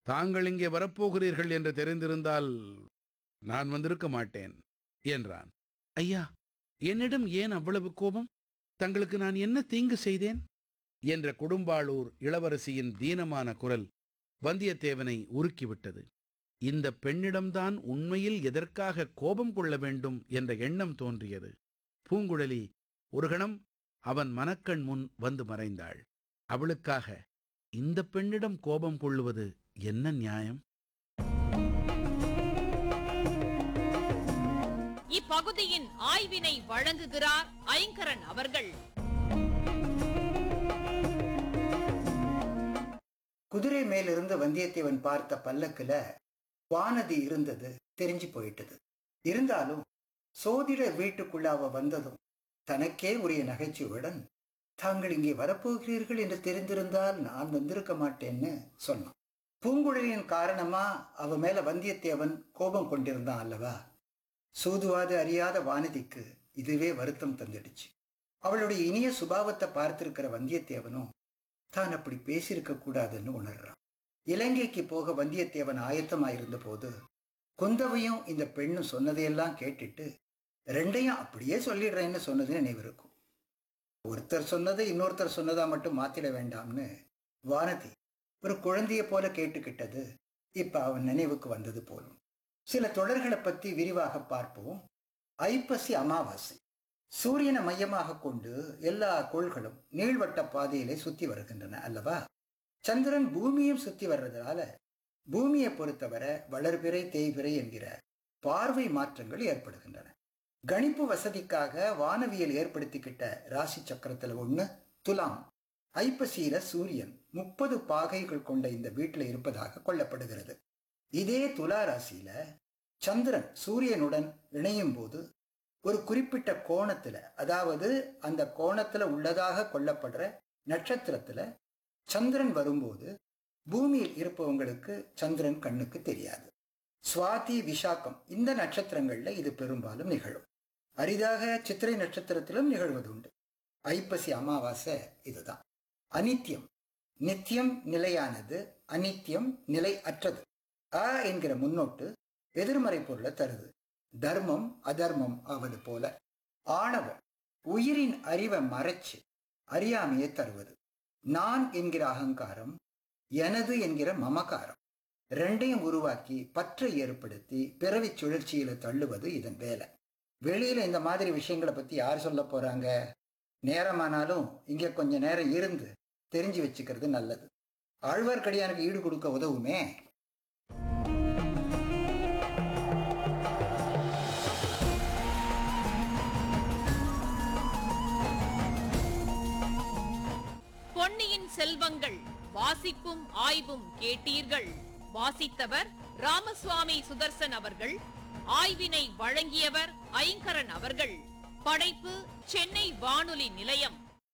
தாங்கள் இங்கே வரப்போகிறீர்கள் என்று தெரிந்திருந்தால் நான் வந்திருக்க மாட்டேன் என்றான் ஐயா என்னிடம் ஏன் அவ்வளவு கோபம் தங்களுக்கு நான் என்ன தீங்கு செய்தேன் என்ற கொடும்பாளூர் இளவரசியின் தீனமான குரல் வந்தியத்தேவனை உருக்கிவிட்டது இந்த பெண்ணிடம்தான் உண்மையில் எதற்காக கோபம் கொள்ள வேண்டும் என்ற எண்ணம் தோன்றியது பூங்குழலி ஒரு கணம் அவன் மனக்கண் முன் வந்து மறைந்தாள் அவளுக்காக இந்த பெண்ணிடம் கோபம் கொள்ளுவது என்ன நியாயம் இப்பகுதியின் ஆய்வினை வழங்குகிறார் ஐங்கரன் அவர்கள் குதிரை மேலிருந்து வந்தியத்தேவன் பார்த்த பல்லக்குல வானதி இருந்தது தெரிஞ்சு போயிட்டது இருந்தாலும் சோதிடர் வீட்டுக்குள்ள அவ வந்ததும் தனக்கே உரிய நகைச்சுவையுடன் தாங்கள் இங்கே வரப்போகிறீர்கள் என்று தெரிந்திருந்தால் நான் வந்திருக்க மாட்டேன்னு சொன்னான் பூங்குழலியின் காரணமா அவ மேல வந்தியத்தேவன் கோபம் கொண்டிருந்தான் அல்லவா சூதுவாது அறியாத வானதிக்கு இதுவே வருத்தம் தந்துடுச்சு அவளுடைய இனிய சுபாவத்தை பார்த்திருக்கிற வந்தியத்தேவனும் தான் அப்படி பேசியிருக்க கூடாதுன்னு உணர்றான் இலங்கைக்கு போக வந்தியத்தேவன் ஆயத்தமாயிருந்த போது குந்தவையும் இந்த பெண்ணும் சொன்னதையெல்லாம் கேட்டுட்டு ரெண்டையும் அப்படியே சொல்லிடுறேன்னு சொன்னது நினைவிருக்கும் ஒருத்தர் சொன்னதை இன்னொருத்தர் சொன்னதா மட்டும் மாத்திட வேண்டாம்னு வானதி ஒரு குழந்தைய போல கேட்டுக்கிட்டது இப்ப அவன் நினைவுக்கு வந்தது போலும் சில தொடர்களை பத்தி விரிவாக பார்ப்போம் ஐப்பசி அமாவாசை சூரியனை மையமாக கொண்டு எல்லா கோள்களும் நீள்வட்ட பாதையிலே சுத்தி வருகின்றன அல்லவா சந்திரன் பூமியும் சுத்தி வர்றதுனால பூமியை பொறுத்தவரை வளர்பிறை தேய்பிறை என்கிற பார்வை மாற்றங்கள் ஏற்படுகின்றன கணிப்பு வசதிக்காக வானவியல் ஏற்படுத்திக்கிட்ட ராசி சக்கரத்துல ஒண்ணு துலாம் ஐப்பசியில சூரியன் முப்பது பாகைகள் கொண்ட இந்த வீட்டுல இருப்பதாக கொள்ளப்படுகிறது இதே துலா ராசியில சந்திரன் சூரியனுடன் இணையும் போது ஒரு குறிப்பிட்ட கோணத்துல அதாவது அந்த கோணத்துல உள்ளதாக கொள்ளப்படுற நட்சத்திரத்துல சந்திரன் வரும்போது பூமியில் இருப்பவங்களுக்கு சந்திரன் கண்ணுக்கு தெரியாது சுவாதி விஷாக்கம் இந்த நட்சத்திரங்கள்ல இது பெரும்பாலும் நிகழும் அரிதாக சித்திரை நட்சத்திரத்திலும் நிகழ்வது உண்டு ஐப்பசி அமாவாசை இதுதான் அனித்தியம் நித்தியம் நிலையானது அனித்தியம் நிலை அற்றது அ என்கிற முன்னோட்டு எதிர்மறை பொருளை தருது தர்மம் அதர்மம் ஆவது போல ஆணவம் உயிரின் அறிவை மறைச்சு அறியாமையை தருவது நான் என்கிற அகங்காரம் எனது என்கிற மமகாரம் ரெண்டையும் உருவாக்கி பற்றை ஏற்படுத்தி பிறவி சுழற்சியில தள்ளுவது இதன் வேலை வெளியில இந்த மாதிரி விஷயங்களை பத்தி யார் சொல்ல போறாங்க நேரமானாலும் இங்க கொஞ்ச நேரம் இருந்து தெரிஞ்சு வச்சுக்கிறது நல்லது ஆழ்வார்க்கடியானுக்கு ஈடு கொடுக்க உதவுமே பொன்னியின் செல்வங்கள் வாசிப்பும் ஆய்வும் கேட்டீர்கள் வாசித்தவர் ராமசுவாமி சுதர்சன் அவர்கள் ஆய்வினை வழங்கியவர் ஐங்கரன் அவர்கள் படைப்பு சென்னை வானொலி நிலையம்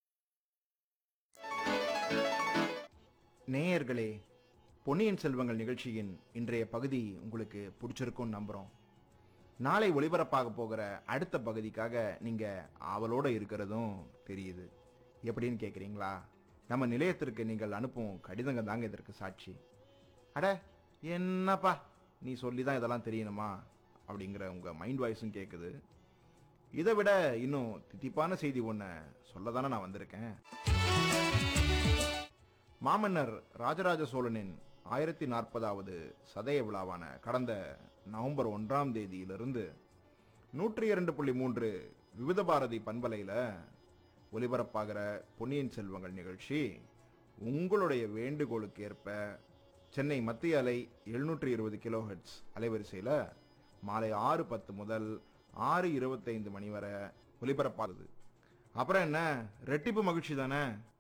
நேயர்களே பொன்னியின் செல்வங்கள் நிகழ்ச்சியின் இன்றைய பகுதி உங்களுக்கு பிடிச்சிருக்கும்னு நம்புகிறோம் நாளை ஒளிபரப்பாக போகிற அடுத்த பகுதிக்காக நீங்கள் ஆவலோடு இருக்கிறதும் தெரியுது எப்படின்னு கேட்குறீங்களா நம்ம நிலையத்திற்கு நீங்கள் அனுப்பும் கடிதங்க தாங்க இதற்கு சாட்சி அட என்னப்பா நீ சொல்லி தான் இதெல்லாம் தெரியணுமா அப்படிங்கிற உங்கள் மைண்ட் வாய்ஸும் கேட்குது இதை விட இன்னும் தித்திப்பான செய்தி ஒன்று சொல்ல தானே நான் வந்திருக்கேன் மாமன்னர் ராஜராஜ சோழனின் ஆயிரத்தி நாற்பதாவது சதய விழாவான கடந்த நவம்பர் ஒன்றாம் தேதியிலிருந்து நூற்றி இரண்டு புள்ளி மூன்று விவித பாரதி பண்பலையில் ஒலிபரப்பாகிற பொன்னியின் செல்வங்கள் நிகழ்ச்சி உங்களுடைய வேண்டுகோளுக்கு ஏற்ப சென்னை மத்திய அலை எழுநூற்றி இருபது கிலோஹெட்ஸ் அலைவரிசையில் மாலை ஆறு பத்து முதல் ஆறு இருபத்தைந்து மணி வரை ஒலிபரப்பாகுது அப்புறம் என்ன ரெட்டிப்பு மகிழ்ச்சி தானே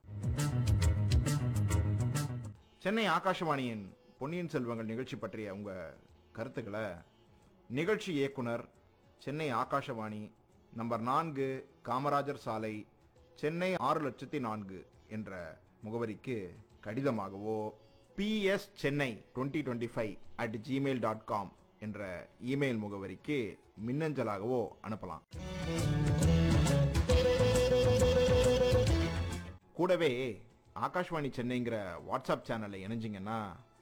சென்னை ஆகாஷவாணியின் பொன்னியின் செல்வங்கள் நிகழ்ச்சி பற்றிய உங்க கருத்துக்களை நிகழ்ச்சி இயக்குனர் சென்னை ஆகாஷவாணி நம்பர் நான்கு காமராஜர் சாலை சென்னை ஆறு லட்சத்தி நான்கு என்ற முகவரிக்கு கடிதமாகவோ PS Chennai twenty twenty five at gmail dot com என்ற இமெயில் முகவரிக்கு மின்னஞ்சலாகவோ அனுப்பலாம் கூடவே ஆகாஷ்வாணி சென்னைங்கிற வாட்ஸ்அப் சேனல்ல இணைஞ்சிங்கன்னா